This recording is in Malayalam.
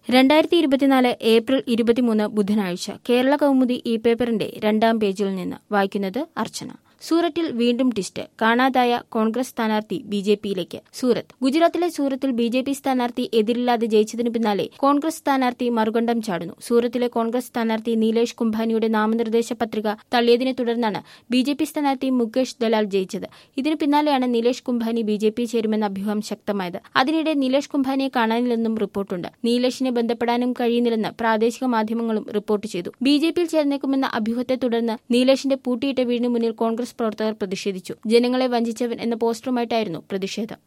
രണ്ടായിരത്തി ഇരുപത്തിനാല് ഏപ്രിൽ ഇരുപത്തിമൂന്ന് ബുധനാഴ്ച കേരള കൗമുദി ഈ പേപ്പറിന്റെ രണ്ടാം പേജിൽ നിന്ന് വായിക്കുന്നത് അർച്ചന സൂററ്റിൽ വീണ്ടും ടിസ്റ്റ് കാണാതായ കോൺഗ്രസ് സ്ഥാനാർത്ഥി ബി ജെ പിയിലേക്ക് സൂറത്ത് ഗുജറാത്തിലെ സൂറത്തിൽ ബി ജെ പി സ്ഥാനാർത്ഥി എതിരില്ലാതെ ജയിച്ചതിനു പിന്നാലെ കോൺഗ്രസ് സ്ഥാനാർത്ഥി മറുകണ്ഠം ചാടുന്നു സൂറത്തിലെ കോൺഗ്രസ് സ്ഥാനാർത്ഥി നീലേഷ് കുംഭാനിയുടെ നാമനിർദ്ദേശ പത്രിക തള്ളിയതിനെ തുടർന്നാണ് ബി ജെ പി സ്ഥാനാർത്ഥി മുകേഷ് ദലാൽ ജയിച്ചത് ഇതിനു പിന്നാലെയാണ് Nilesh Kumbhani B J P ചേരുമെന്ന അഭ്യൂഹം ശക്തമായത് അതിനിടെ നീലേഷ് കുംഭാനിയെ കാണാനില്ലെന്നും റിപ്പോർട്ടുണ്ട് നീലേഷിനെ ബന്ധപ്പെടാനും കഴിയുന്നില്ലെന്ന് പ്രാദേശിക മാധ്യമങ്ങളും റിപ്പോർട്ട് ചെയ്തു ബി ജെ പിയിൽ ചേർന്നേക്കുമെന്ന അഭ്യൂഹത്തെ തുടർന്ന് നീലേഷിന്റെ പൂട്ടിയിട്ട വീടിന് മുന്നിൽ കോൺഗ്രസ് പ്രവർത്തകർ പ്രതിഷേധിച്ചു ജനങ്ങളെ വഞ്ചിച്ചവൻ എന്ന പോസ്റ്ററുമായിട്ടായിരുന്നു പ്രതിഷേധം